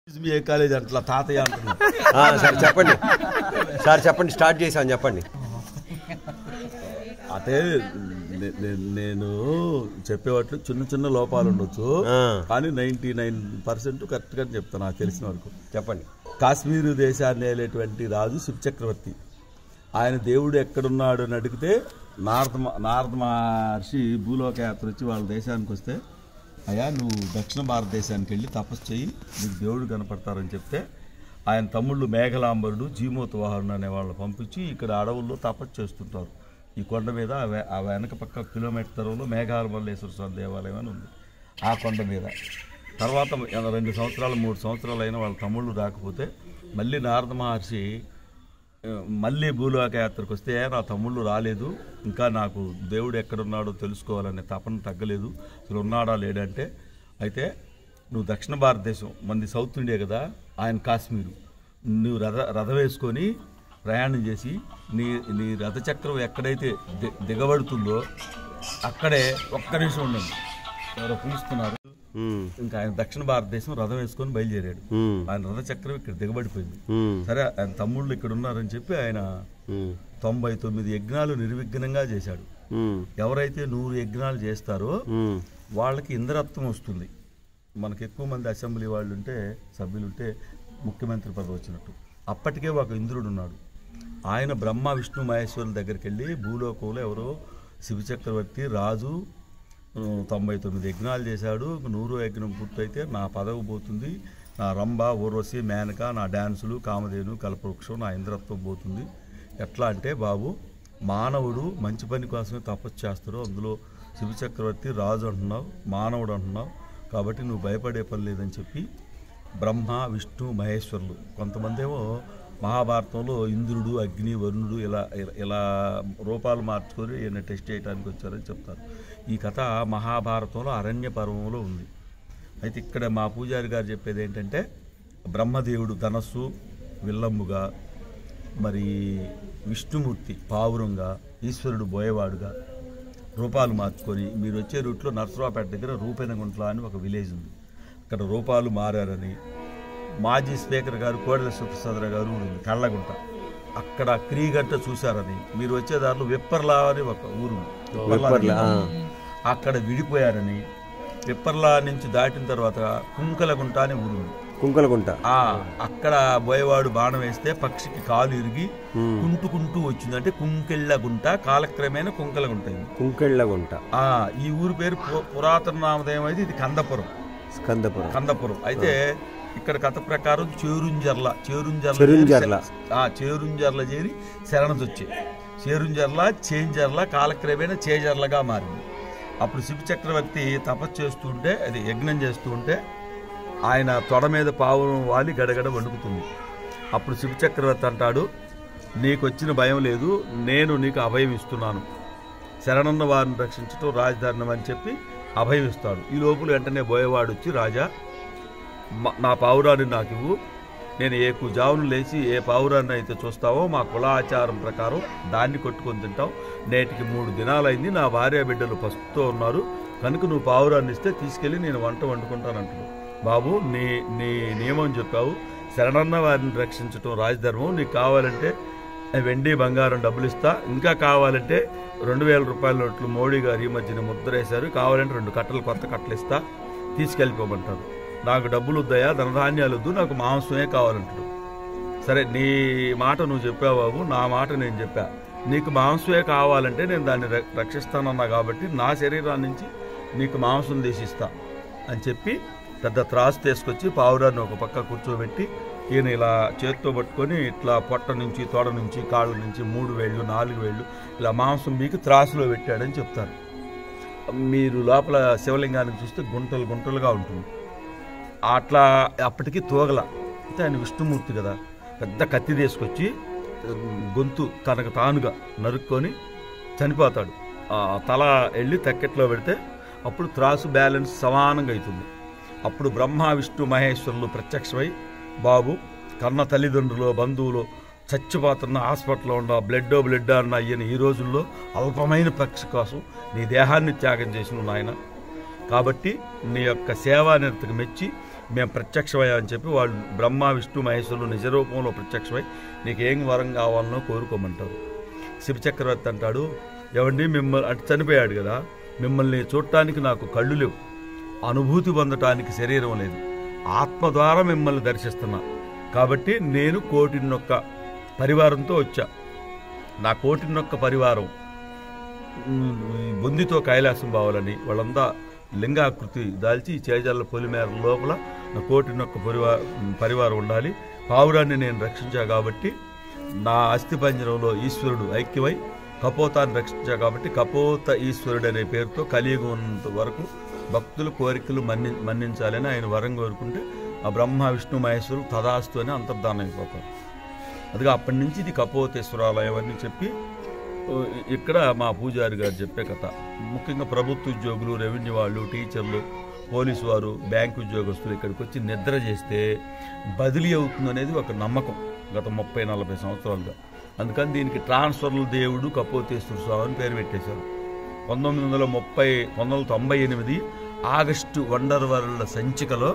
మీ ఏ college అట్లా తాతయ్య అంటున్నా ఆ, సార్ చెప్పండి సార్ చెప్పండి స్టార్ట్ చేశాను చెప్పండి అంటే నే- నే- నేను చెప్పేవాట్లు చిన్న చిన్న లోపాలు ఉండొచ్చు ఆ. కానీ నైన్టీ నైన్ పర్సెంట్ కరెక్ట్ గా చెప్తాను నాకు తెలిసిన వరకు చెప్పండి కాశ్మీరు దేశాన్ని ఏలేటువంటి రాజు శివ చక్రవర్తి ఆయన దేవుడు ఎక్కడున్నాడు అని అడిగితే నారద మ- నారద మహర్షి భూలోక యాత్ర వచ్చి వాళ్ళ దేశానికి వస్తే అయ్యా నువ్వు దక్షిణ భారతదేశానికి వెళ్ళి తపస్సు చెయ్యి నీకు దేవుడు కనపడతారని చెప్తే ఆయన తమ్ముళ్ళు మేఘలాంబరుడు జీమోత్ వాహనుడు అనే వాళ్ళని పంపించి ఇక్కడ అడవుల్లో తపస్సు చేస్తుంటారు ఈ కొండ మీద ఆ వె- ఆ వెనక పక్క కిలోమీటర్ దూరంలో మేఘాల మల్లేశ్వర స్వామి దేవాలయం అని ఉంది ఆ కొండ మీద తర్వాత రెండు సంవత్సరాలు మూడు సంవత్సరాలు అయిన వాళ్ళ తమ్ముళ్ళు రాకపోతే మళ్ళీ నారద మహర్షి ఆ, మళ్ళీ భూలోక యాత్రకు వస్తే నా తమ్ముళ్ళు రాలేదు ఇంకా నాకు దేవుడు ఎక్కడున్నాడో తెలుసుకోవాలనే తపన తగ్గలేదు అసలు ఉన్నాడా లేడంటే అయితే నువ్వు దక్షిణ భారతదేశం మంది సౌత్ ఇండియా కదా ఆయన కాశ్మీరు నువ్వు రథ రథ వేసుకొని ప్రయాణం చేసి నీ నీ రథచక్రం ఎక్కడైతే ది- దిగబడుతుందో అక్కడే ఒక్క నిమిషం ఉండండి ఎవరో పిలుస్తున్నారు ఉమ్, ఇంకా ఆయన దక్షిణ భారతదేశం రథం వేసుకొని బయలుదేరాడు ఉమ్, ఆయన రథచక్రం ఇక్కడ దిగబడిపోయింది ఉమ్, సరే ఆయన తమ్ముళ్ళు ఇక్కడ ఉన్నారని చెప్పి ఆయన ఉమ్, తొంభై తొమ్మిది యజ్ఞాలు నిర్విఘ్నంగా చేశాడు ఉమ్, ఎవరైతే నూరు యజ్ఞాలు చేస్తారో ఉమ్, వాళ్ళకి ఇంద్రత్వం వస్తుంది మనకి ఎక్కువ మంది అసెంబ్లీ వాళ్ళు ఉంటే సభ్యులు ఉంటే ముఖ్యమంత్రి పదవి వచ్చినట్టు అప్పటికే ఒక ఇంద్రుడు ఉన్నాడు ఆయన బ్రహ్మ విష్ణు మహేశ్వరుల దగ్గరికి వెళ్ళి భూలోకంలో ఎవరో శివచక్రవర్తి రాజు ఆ, తొంభై తొమ్మిది యజ్ఞాలు చేశాడు నూరో యజ్ఞం పూర్తయితే నా పదవి పోతుంది నా రంభ ఊర్వశి మేనక నా డ్యాన్సులు కామధేను కల్పవృక్షం నా ఇంద్రత్వం పోతుంది ఎట్లా అంటే బాబు మానవుడు మంచి పని కోసమే తపస్సు చేస్తాడు అందులో శివచక్రవర్తి రాజు అంటున్నావు మానవుడు అంటున్నావు కాబట్టి నువ్వు భయపడే పని లేదని చెప్పి బ్రహ్మ విష్ణు మహేశ్వరులు కొంతమంది ఏమో మహాభారతంలో ఇంద్రుడు అగ్ని వరుణుడు ఇలా ఇలా- ఇలా రూపాలు మార్చుకొని ఈయన టెస్ట్ చేయడానికి వచ్చారని చెప్తారు ఈ కథ మహాభారతంలో అరణ్య పర్వంలో ఉంది అయితే ఇక్కడ మా పూజారి గారు చెప్పేది ఏంటంటే బ్రహ్మదేవుడు ధనస్సు విల్లంబుగా మరి విష్ణుమూర్తి పావురంగా ఈశ్వరుడు బోయవాడుగా రూపాలు మార్చుకొని మీరు వచ్చే రూట్లో నర్సరావుపేట దగ్గర రూపేనగుంట్ల అని ఒక విలేజ్ ఉంది అక్కడ రూపాలు మారారని మాజీ స్పీకర్ గారు కోడెల సుప్రసాదరావు గారు ఊరు ఉంది కళ్ళగుంట అక్కడ క్రీగంట చూశారని మీరు వచ్చే దారిలో విప్పర్లా అని ఒక ఊరు ఉంది. విప్పర్లా, ఆ. అక్కడ విడిపోయారని విప్పర్లా నుంచి దాటిన తర్వాత కుంకలగుంట అని ఊరు ఉంది. కుంకలగుంట ఆ అక్కడ బోయవాడు బాణం వేస్తే పక్షికి కాలు ఇరిగి కుంటుకుంటూ వచ్చింది అంటే కుంకెళ్ళ గుంట కాలక్రమేణా కుంకల గుంట అయింది. కుంకెళ్ళగుంట ఆ ఈ ఊరి పేరు పు- పురాతన నామధేయం అయితే ఇది కందపురం స్కందపురం కందపురం అయితే ఇక్కడ కథ ప్రకారం చేరుంజర్ల చేరుంజర్ల చెరుంజర్ల. చేరి- ఆ చేరుంజర్ల చేరి శరణదొచ్చే చేరుంజర్ల చేంజర్ల కాలక్రమేణా చేజర్లగా మారింది అప్పుడు శివ చక్రవర్తి తపస్సు చేస్తుంటే అది యజ్ఞం చేస్తూ ఉంటే ఆయన తొడ మీద పావురం వాలి గడగడ వణుకుతుంది అప్పుడు శివ చక్రవర్తి అంటాడు నీకు వచ్చిన భయం లేదు నేను నీకు అభయం ఇస్తున్నాను శరణన్న వారిని రక్షించటం రాజధారణం అని చెప్పి అభయం ఇస్తాడు ఈ లోపల వెంటనే బోయవాడు వచ్చి రాజా మ- నా పావురాన్ని నాకు ఇవ్వు నేను ఏ జావును లేచి ఏ పావురాన్ని అయితే చూస్తావో మా కులాచారం ప్రకారం దాన్ని కొట్టుకొని తింటాం నేటికి మూడు దినాలైంది నా భార్య బిడ్డలు పసుపుతో ఉన్నారు కనుక నువ్వు పావురాన్ని ఇస్తే తీసుకెళ్ళి నేను వంట వండుకుంటానంటాడు బాబు నీ నీ నియమం చెప్పావు శరణన్న వారిని రక్షించటం రాజధర్మం నీకు కావాలంటే వెండి బంగారం డబ్బులు ఇస్తా ఇంకా కావాలంటే రెండు వేల రూపాయల నోట్లు మోడీ గారు ఈ మధ్యన ముద్ర వేశారు కావాలంటే రెండు కట్టలు కొత్త కట్టలు ఇస్తా తీసుకెళ్ళిపోమంటారు నాకు డబ్బులు వద్దయా ధనధాన్యాలు వద్దు నాకు మాంసమే కావాలంటాడు సరే నీ మాట నువ్వు చెప్పావు బాబు నా మాట నేను చెప్పా నీకు మాంసమే కావాలంటే నేను దాన్ని ర- రక్షిస్తానన్నా కాబట్టి నా శరీరాన్ని నుంచి నీకు మాంసం తీసిస్తా అని చెప్పి పెద్ద త్రాసు తీసుకొచ్చి పావురాన్ని ఒక పక్క కూర్చోబెట్టి ఈయన ఇలా చేత్తో పట్టుకొని ఇట్లా పొట్ట నుంచి తొడ నుంచి కాళ్ళ నుంచి మూడు వేళ్ళు నాలుగు వేళ్ళు ఇలా మాంసం మీకు త్రాసులో పెట్టాడని చెప్తారు మీరు లోపల శివలింగాన్ని చూస్తే గుంటలు గుంటలుగా ఉంటుంది అట్లా అప్పటికి తోగల అయితే ఆయన విష్ణుమూర్తి కదా పెద్ద కత్తి తీసుకొచ్చి గొంతు తనకు తానుగా నరుక్కొని చనిపోతాడు ఆ తల వెళ్ళి తక్కెట్లో పెడితే అప్పుడు త్రాసు బ్యాలెన్స్ సమానంగా అవుతుంది అప్పుడు బ్రహ్మ విష్ణు మహేశ్వరులు ప్రత్యక్షమై బాబు కన్న తల్లిదండ్రులు బంధువులు చచ్చిపోతున్న హాస్పిటల్లో ఉన్న బ్లడ్ బ్లడ్ అన్న అయ్యని ఈ రోజుల్లో అల్పమైన పక్షి కోసం నీ దేహాన్ని త్యాగం చేసిన నాయన కాబట్టి నీ యొక్క సేవా నిరతకు మెచ్చి మేము ప్రత్యక్షమయ్యా అని చెప్పి వాళ్ళు బ్రహ్మ విష్ణు మహేశ్వరులు నిజ రూపంలో ప్రత్యక్షమై నీకేం వరం కావాలనో కోరుకోమంటారు శివచక్రవర్తి అంటాడు ఎవండి మిమ్మల్ని అంటే చనిపోయాడు కదా మిమ్మల్ని చూడటానికి నాకు కళ్ళు లేవు అనుభూతి పొందటానికి శరీరం లేదు ఆత్మ ద్వారా మిమ్మల్ని దర్శిస్తున్నా కాబట్టి నేను కోటిన్నొక్క పరివారంతో వచ్చా నా కోటిన్నొక్క పరివారం ఉమ్, ఈ బొందితో కైలాసం పోవాలని వాళ్ళంతా లింగాకృతి దాల్చి ఈ చేజాల పొలిమేర లోపల నా కోటినొక్క పరివార పరివారం ఉండాలి పావురాన్ని నేను రక్షించా కాబట్టి నా అస్థి పంజరంలో ఈశ్వరుడు ఐక్యమై కపోతాన్ని రక్షించా కాబట్టి కపోత ఈశ్వరుడు అనే పేరుతో కలియుగం ఉన్నంత వరకు భక్తుల కోరికలు మన్ని మన్నించాలని ఆయన వరం కోరుకుంటే ఆ బ్రహ్మ విష్ణు మహేశ్వరులు తదాస్తు అని అంతర్ధానం అయిపోతారు అదిగా అప్పటి నుంచి ఇది కపోతేశ్వరాలయం అని చెప్పి ఓ, ఇక్కడ మా పూజారి గారు చెప్పే కథ ముఖ్యంగా ప్రభుత్వ ఉద్యోగులు రెవెన్యూ వాళ్ళు టీచర్లు పోలీసు వారు బ్యాంకు ఉద్యోగస్తులు ఇక్కడికి వచ్చి నిద్ర చేస్తే బదిలీ అవుతుంది అనేది ఒక నమ్మకం గత ముప్పై నలభై సంవత్సరాలుగా అందుకని దీనికి ట్రాన్స్ఫర్ల దేవుడు కపోతేశ్వర స్వామి అని పేరు పెట్టేశారు పంతొమ్మిది వందల ముప్పై పంతొమ్మిది వందల తొంభై ఎనిమిది ఆగస్టు వండర్ వరల్డ్ సంచికలో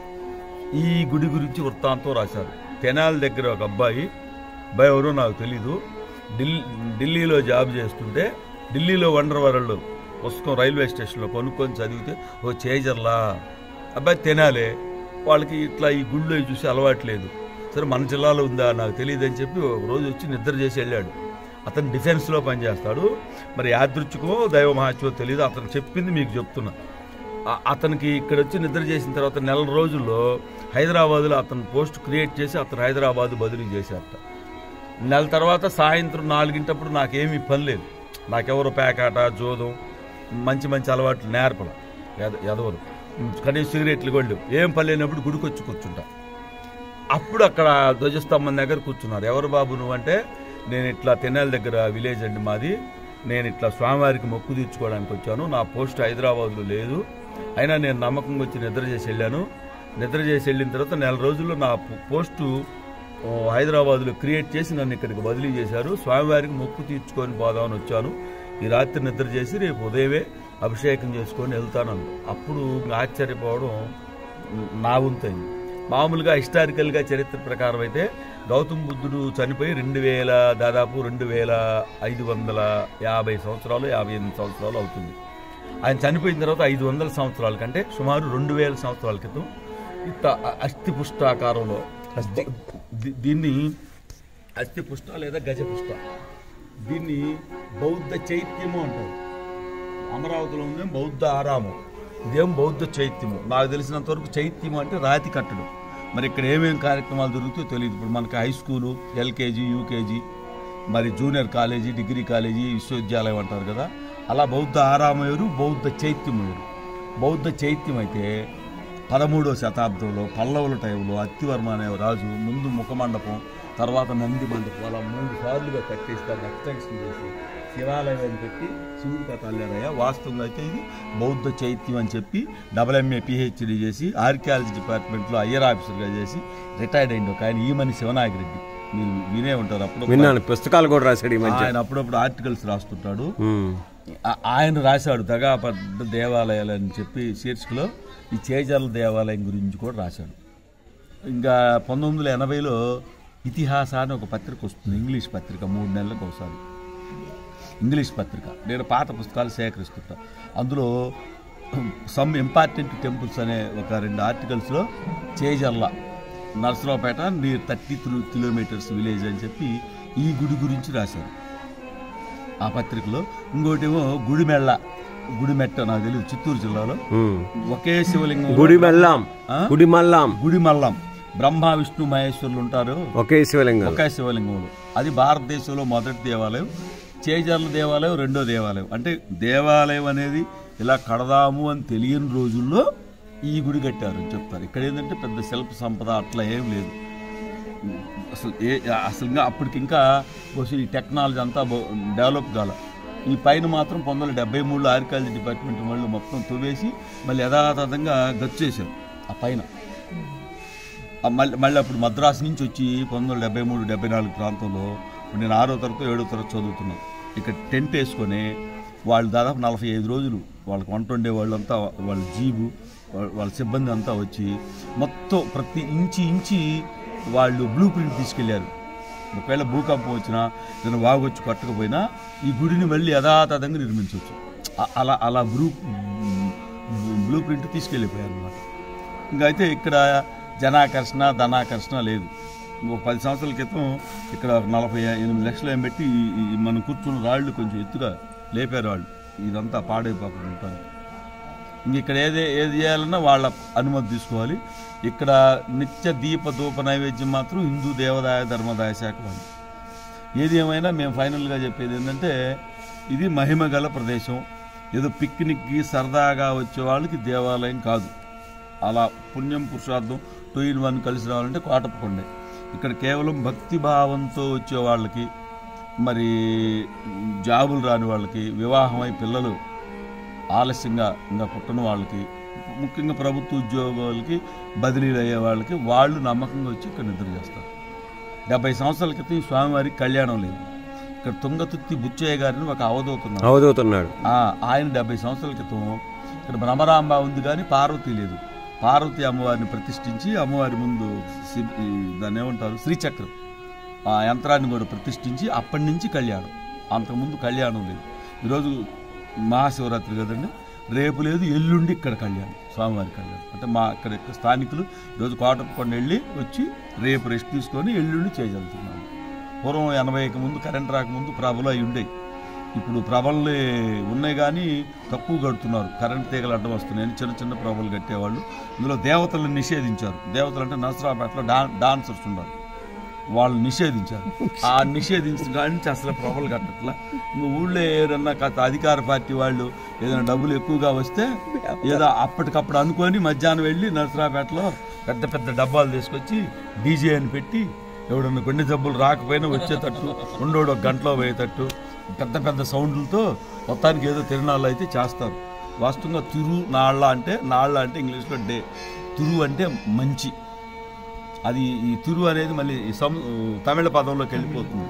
ఈ గుడి గురించి వృత్తాంతం రాశారు తెనాలి దగ్గర ఒక అబ్బాయి అబ్బాయి ఎవరో నాకు తెలీదు ఢిల్లీ ఢిల్లీలో జాబ్ చేస్తుంటే ఢిల్లీలో వండర్ వరల్డ్ పుస్తకం రైల్వే స్టేషన్లో కొనుక్కొని చదివితే ఓ చేజర్లా అబ్బాయి తినాలే వాళ్ళకి ఇట్లా ఈ గుళ్ళు అవి చూసి అలవాటు లేదు సరే మన జిల్లాలో ఉందా నాకు తెలియదు అని చెప్పి ఒక రోజు వచ్చి నిద్ర చేసి వెళ్ళాడు అతను డిఫెన్స్లో పనిచేస్తాడు మరి యాదృచ్ఛికమో దైవ మహాత్యమో తెలియదు అతను చెప్పింది మీకు చెప్తున్నా ఆ- అతనికి ఇక్కడ వచ్చి నిద్ర చేసిన తర్వాత నెల రోజుల్లో హైదరాబాద్లో అతను పోస్ట్ క్రియేట్ చేసి అతను హైదరాబాద్ బదిలీ చేశారట నెల తర్వాత సాయంత్రం నాలుగింటప్పుడు నాకేమీ పని లేదు నాకెవరు పేకాట జోదం మంచి మంచి అలవాట్లు నేర్పల ఎద- ఎదవరు కనీసం సిగరెట్లు కూడా లేవు ఏం పని లేనప్పుడు గుడికి వచ్చి కూర్చుంటా అప్పుడు అక్కడ ధ్వజస్తంభం దగ్గర కూర్చున్నారు ఎవరు బాబు నువ్వంటే నేను ఇట్లా తెనాలి దగ్గర విలేజ్ అండి మాది నేను ఇట్లా స్వామివారికి మొక్కు తీర్చుకోవడానికి వచ్చాను నా పోస్ట్ హైదరాబాద్లో లేదు అయినా నేను నమ్మకంగా వచ్చి నిద్ర చేసి వెళ్ళాను నిద్ర చేసి వెళ్ళిన తర్వాత నెల రోజుల్లో నా పో- పోస్టు ఓ, హైదరాబాద్లో క్రియేట్ చేసి నన్ను ఇక్కడికి బదిలీ చేశారు స్వామివారికి మొక్కు తీర్చుకొని పోదామని వచ్చాను ఈ రాత్రి నిద్ర చేసి రేపు ఉదయమే అభిషేకం చేసుకొని వెళ్తాను అప్పుడు ఆశ్చర్యపోవడం నా వంతైంది మామూలుగా హిస్టారికల్గా చరిత్ర ప్రకారం అయితే గౌతమ్ బుద్ధుడు చనిపోయి రెండు వేల దాదాపు రెండు వేల ఐదు వందల యాభై సంవత్సరాలు యాభై ఎనిమిది సంవత్సరాలు అవుతుంది ఆయన చనిపోయిన తర్వాత ఐదు వందల సంవత్సరాల కంటే సుమారు రెండు వేల సంవత్సరాల క్రితం ఇట్ట అస్థి పుష్టాకారంలో అస్థి దీ- దీన్ని అస్థి పుష్ట లేదా గజపుష్ట దీన్ని బౌద్ధ చైత్యము అంటారు అమరావతిలో ఉంది బౌద్ధ ఆరామం ఇదేం బౌద్ధ చైత్యము నాకు తెలిసినంత వరకు చైత్యము అంటే రాతి కట్టడం మరి ఇక్కడ ఏమేమి కార్యక్రమాలు జరుగుతాయో తెలియదు ఇప్పుడు మనకి హై స్కూలు ఎల్కేజీ యూకేజీ మరి జూనియర్ కాలేజీ డిగ్రీ కాలేజీ విశ్వవిద్యాలయం అంటారు కదా అలా బౌద్ధ ఆరామం వేరు బౌద్ధ చైత్యం వేరు బౌద్ధ చైత్యం అయితే పదమూడవ శతాబ్దంలో పల్లవుల టైంలో అత్తివర్మ అనే రాజు ముందు ముఖమండపం తర్వాత నంది మండపం అలా మూడు సార్లుగా కట్టేసి దాన్ని ఎక్స్టెన్షన్ చేసి శివాలయం పెట్టి శివుడి కథ అల్లారయ్య వాస్తవంగా అయితే ఇది బౌద్ధ చైత్యం అని చెప్పి డబల్ ఎంఏ పిహెచ్డి చేసి ఆర్కియాలజీ డిపార్ట్మెంట్లో ఐఆర్ ఆఫీసర్గా చేసి రిటైర్డ్ అయింది ఒక ఆయన ఈమని శివనాగిరెడ్డి మీరు వినే ఉంటారు అప్పుడు విన్నాను పుస్తకాలు కూడా రాశాడు ఈ మధ్య ఆయన అప్పుడప్పుడు ఆర్టికల్స్ రాస్తుంటాడు ఉమ్. ఆ- ఆయన రాశాడు దగాపడ్డ దేవాలయాలు అని చెప్పి శీర్షికలో ఈ చేజర్ల దేవాలయం గురించి కూడా రాశాడు ఇంకా పంతొమ్మిది వందల ఎనభైలో ఇతిహాస అని ఒక పత్రిక వస్తుంది ఇంగ్లీష్ పత్రిక మూడు నెలలకు ఒకసారి ఇంగ్లీష్ పత్రిక నేను పాత పుస్తకాలు సేకరిస్తుంటా అందులో సమ్ ఇంపార్టెంట్ టెంపుల్స్ అనే ఒక రెండు ఆర్టికల్స్లో Chejarla Narasaraopet near thirty three kilometres village అని చెప్పి ఈ గుడి గురించి రాశారు ఆ పత్రికలో ఇంకోటేమో గుడిమెళ్ళ గుడిమెట్ట నాకు తెలియదు చిత్తూరు జిల్లాలో ఉమ్. ఒకే శివలింగం గుడి మల్లాం ఆ? గుడి మల్లాం గుడి మల్లం బ్రహ్మ విష్ణు మహేశ్వరులు ఉంటారు ఒకే శివలింగం ఒకే శివలింగంలో అది భారతదేశంలో మొదటి దేవాలయం చేజర్ల దేవాలయం రెండో దేవాలయం అంటే దేవాలయం అనేది ఇలా కడదాము అని తెలియని రోజుల్లో ఈ గుడి కట్టారు అని చెప్తారు ఇక్కడ ఏంటంటే పెద్ద శిల్ప సంపద అట్లా ఏం లేదు అసలు ఏ అసలు ఇంకా అప్పటికి ఇంకా బహుశా ఈ టెక్నాలజీ అంతా బహు- డెవలప్ కాల ఈ పైన మాత్రం పంతొమ్మిది వందల డెబ్బై మూడులో ఆర్కాలజీ డిపార్ట్మెంట్ వాళ్ళు మొత్తం తవ్వేసి మళ్ళీ యథాతథంగా గచ్చేశారు ఆ పైన ఆ మళ్ళీ మళ్ళీ అప్పుడు మద్రాసు నుంచి వచ్చి పంతొమ్మిది వందల డెబ్బై మూడు డెబ్బై నాలుగు ప్రాంతంలో ఇప్పుడు నేను ఆరో తరగతి ఏడో తరగతి చదువుతున్నాను ఇక్కడ టెంట్ వేసుకొని వాళ్ళు దాదాపు నలభై ఐదు రోజులు వాళ్ళకి వంట వండే వాళ్ళంతా వాళ్ళ జీబు వా- వాళ్ళ సిబ్బంది అంతా వచ్చి మొత్తం ప్రతి ఇంచి ఇంచి వాళ్ళు బ్లూ ప్రింట్ తీసుకెళ్లారు ఒకవేళ భూకంపం వచ్చినా నేను వాగు వచ్చి కొట్టకపోయినా ఈ గుడిని మళ్ళీ యథాతథంగా నిర్మించవచ్చు అ- అలా అలా బ్లూ బ్లూ ప్రింట్ తీసుకెళ్ళిపోయారు అనమాట ఇంకా అయితే ఇక్కడ జనాకర్షణ ధనాకర్షణ లేదు ఒక పది సంవత్సరాల క్రితం ఇక్కడ ఒక నలభై ఎనిమిది లక్షలు ఏం పెట్టి ఈ- ఈ మనం కూర్చున్న రాళ్ళు కొంచెం ఎత్తుగా లేపారు వాళ్ళు ఇదంతా పాడైపోకుండా ఉంటారు ఇంక ఇక్కడ ఏది ఏది చేయాలన్నా వాళ్ళ అనుమతి తీసుకోవాలి ఇక్కడ నిత్య దీప ధూప నైవేద్యం మాత్రం హిందూ దేవాదాయ ధర్మదాయ శాఖ వాళ్ళు ఏది ఏమైనా మేము ఫైనల్గా చెప్పేది ఏంటంటే ఇది మహిమ గల ప్రదేశం ఏదో పిక్నిక్కి సరదాగా వచ్చే వాళ్ళకి దేవాలయం కాదు అలా పుణ్యం పురుషార్థం టూ ఇన్ వన్ కలిసి రావాలంటే కోటప్పకొండే ఇక్కడ కేవలం భక్తి భావంతో వచ్చే వాళ్ళకి మరి జాబులు రాని వాళ్ళకి వివాహమై పిల్లలు ఆలస్యంగా ఇంకా పుట్టిన వాళ్ళకి ముఖ్యంగా ప్రభుత్వ ఉద్యోగాలకి బదిలీలు అయ్యే వాళ్ళకి వాళ్ళు నమ్మకంగా వచ్చి ఇక్కడ నిద్ర చేస్తారు డెబ్బై సంవత్సరాల క్రితం ఈ స్వామివారికి కళ్యాణం లేదు ఇక్కడ తుంగతుర్తి బుచ్చయ్య గారిని ఒక అవధూతున్నారు అవధవుతున్నాడు ఆ, ఆయన డెబ్బై సంవత్సరాల క్రితం ఇక్కడ భ్రమరాంబ ఉంది కానీ పార్వతి లేదు పార్వతి అమ్మవారిని ప్రతిష్ఠించి అమ్మవారి ముందు సి- ఈ దాన్ని ఏమంటారు శ్రీచక్రం ఆ యంత్రాన్ని కూడా ప్రతిష్ఠించి అప్పటి నుంచి కళ్యాణం అంతకుముందు కళ్యాణం లేదు ఈరోజు మహాశివరాత్రి కదండి రేపు లేదు ఎల్లుండి ఇక్కడ కళ్యాణం స్వామివారి కళ్యాణం అంటే మా ఇక్కడ ఇక్కడ స్థానికులు ఈరోజు కోటప్పకొండ వెళ్ళి వచ్చి రేపు రెస్ట్ తీసుకొని ఎల్లుండి చేయగలుగుతున్నాము పూర్వం ఎనభైకి ముందు కరెంట్ రాకముందు ప్రభలు అయి ఉండేవి ఇప్పుడు ప్రభలు ఉన్నాయి కానీ తక్కువ కడుతున్నారు కరెంట్ తీగలు అడ్డం వస్తున్నాయని చిన్న చిన్న ప్రభలు కట్టేవాళ్ళు ఇందులో దేవతలను నిషేధించారు దేవతలు అంటే నరసరాపేటలో డా డాన్సర్స్ ఉన్నారు వాళ్ళు నిషేధించారు ఆ నిషేధించిన కాడి నుంచి అసలు ప్రభలు కట్టట్లా ఇంక ఊళ్ళో ఏదన్నా కాస్త అధికార పార్టీ వాళ్ళు ఏదైనా డబ్బులు ఎక్కువగా వస్తే ఏదో అప్పటికప్పుడు అనుకొని మధ్యాహ్నం వెళ్ళి నరసరాపేటలో పెద్ద పెద్ద డబ్బాలు తీసుకొచ్చి డీజే అని పెట్టి ఎవడన్నా కొన్ని జబ్బులు రాకపోయినా వచ్చేటట్టు ఉండోడు ఒక గంటలో పోయేటట్టు పెద్ద పెద్ద సౌండ్లతో మొత్తానికి ఏదో తిరునాళ్ళు అయితే చేస్తారు వాస్తవంగా తిరు నాళ్ళ అంటే నాళ్ళ అంటే ఇంగ్లీష్లో డే తిరు అంటే మంచి అది ఈ తిరు అనేది మళ్ళీ ఈ సం తమిళ పదంలోకి వెళ్ళిపోతుంది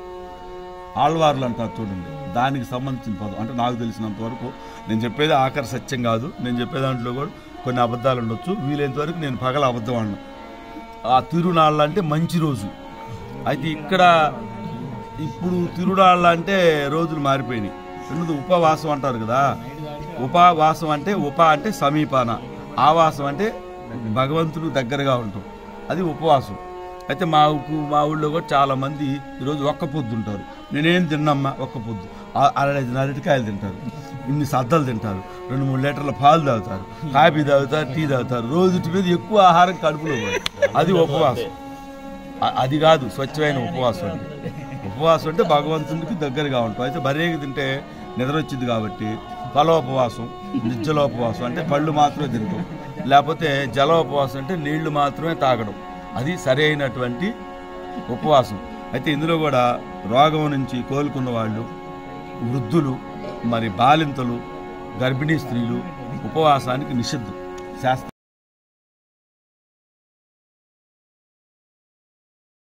ఆళ్వార్లు అంటారు చూడండి దానికి సంబంధించిన పదం అంటే నాకు తెలిసినంత వరకు నేను చెప్పేది ఆఖరి సత్యం కాదు నేను చెప్పే దాంట్లో కూడా కొన్ని అబద్ధాలు ఉండొచ్చు వీలైనంత వరకు నేను పగల అబద్ధం అన్నా ఆ తిరునాళ్ళ అంటే మంచి రోజు అయితే ఇక్కడ ఇప్పుడు తిరునాళ్ళ అంటే రోజులు మారిపోయినాయి రెండోది ఉపవాసం అంటారు కదా ఉపవాసం అంటే ఉప అంటే సమీపాన ఆవాసం అంటే భగవంతుడు దగ్గరగా ఉంటాం అది ఉపవాసం అయితే మా ఊకు- మా ఊళ్ళో కూడా చాలా మంది ఈరోజు ఒక్క పొద్దు ఉంటారు నేనేం తిన్నమ్మా ఒక్క పొద్దు ఆ- అరడైదు అరటికాయలు తింటారు ఇన్ని సద్దలు తింటారు రెండు మూడు లీటర్ల పాలు తాగుతారు కాఫీ తాగుతారు టీ తాగుతారు రోజుటి మీద ఎక్కువ ఆహారం కడుపులో పోదు. అది ఉపవాసం అ- అది కాదు స్వచ్ఛమైన ఉపవాసం అంటే ఉపవాసం అంటే భగవంతునికి దగ్గరగా ఉంటాం అయితే బరేగి తింటే నిద్ర వచ్చింది కాబట్టి ఫలోపవాసం నిజ్జలోపవాసం అంటే పళ్ళు మాత్రమే తింటాం లేకపోతే జలోపవాసం అంటే నీళ్లు మాత్రమే తాగడం అది సరైనటువంటి ఉపవాసం అయితే ఇందులో కూడా రోగం నుంచి కోలుకున్న వాళ్ళు వృద్ధులు మరి బాలింతలు గర్భిణీ స్త్రీలు ఉపవాసానికి నిషిద్ధం శాస్త్ర